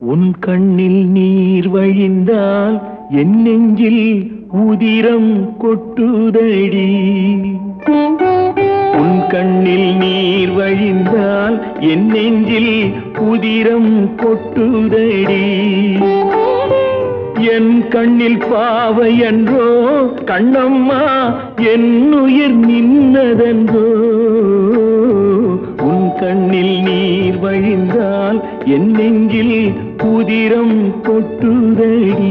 உன் கண்ணில் நீர் வழிந்தால் என் நெஞ்சில் உதிரம் கொட்டுதடி உன் கண்ணில் நீர் வழிந்தால் என் நெஞ்சில் உதிரம் கொட்டுதடி என் கண்ணில் பாவை என்றோ கண்ணம்மா என் உயிர் நின்னதென்றோ உன் கண்ணில் நீர் வழிந்தால் என் நெஞ்சில் புதிரம் கொட்டுதடி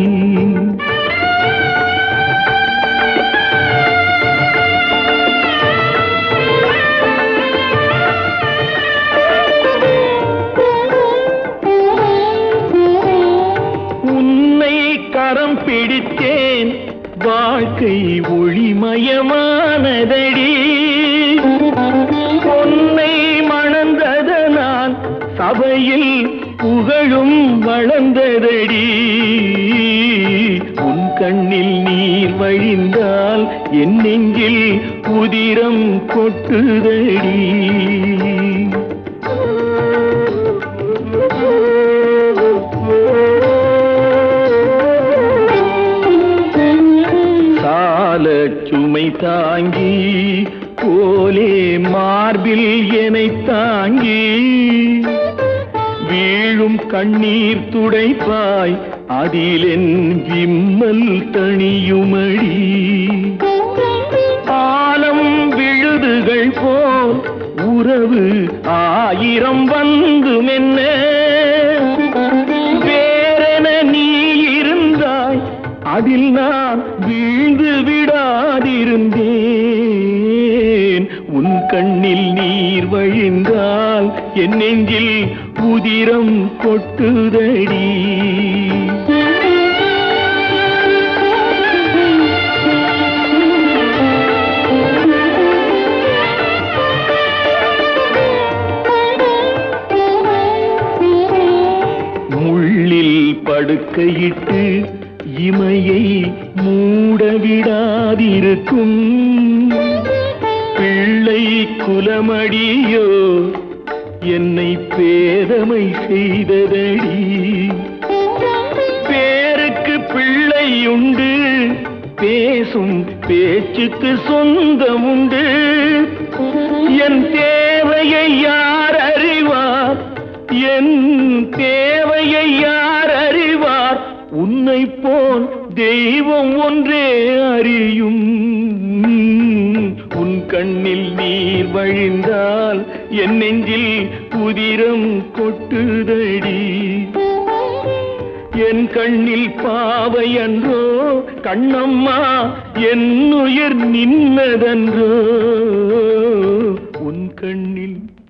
உன்னை கரம் பிடித்தேன் வாழ்க்கை ஒளிமயமானதடி உன்னை மணந்ததனால் சபையில் புகழும் வளர்ந்ததடி உன் கண்ணில் நீர் வழிந்தால் என் நெஞ்சில் புதிரம் கொட்டுதடி சால சுமை தாங்கி போலே மார்பில் எனை தாங்கி வீழும் கண்ணீர் துடைப்பாய் அதிலென் விம்மல் தணியுமடி ஆலம் விழுதுகள் போல் உறவு ஆயிரம் வந்து மென்ன வேறென நீ இருந்தாய் அதில் நான் வீழ்ந்து விடாதிருந்தேன் உன் கண்ணில் நீர் வழிந்தால் என் நெஞ்சில் உதிரம் கொட்டுதடி முள்ளில் படுக்கையிட்டு இமையை மூடவிடாதிருக்கும் பிள்ளை குலமடியோ என்னை பேதமை செய்ததடி பேருக்கு பிள்ளை உண்டு பேசும் பேச்சுக்கு சொந்தம் உண்டு என் தேவையை யார் அறிவார் என் தேவையை யார் அறிவார் உன்னை போல் தெய்வம் ஒன்றே அறியும் உன் கண்ணில் நீர் வழிந்தால் என் நெஞ்சில் புதிரம் கொட்டுதடி என் கண்ணில் பாவை அன்றோ கண்ணம்மா என் உயிர் நின்னதன்றோ உன் கண்ணில்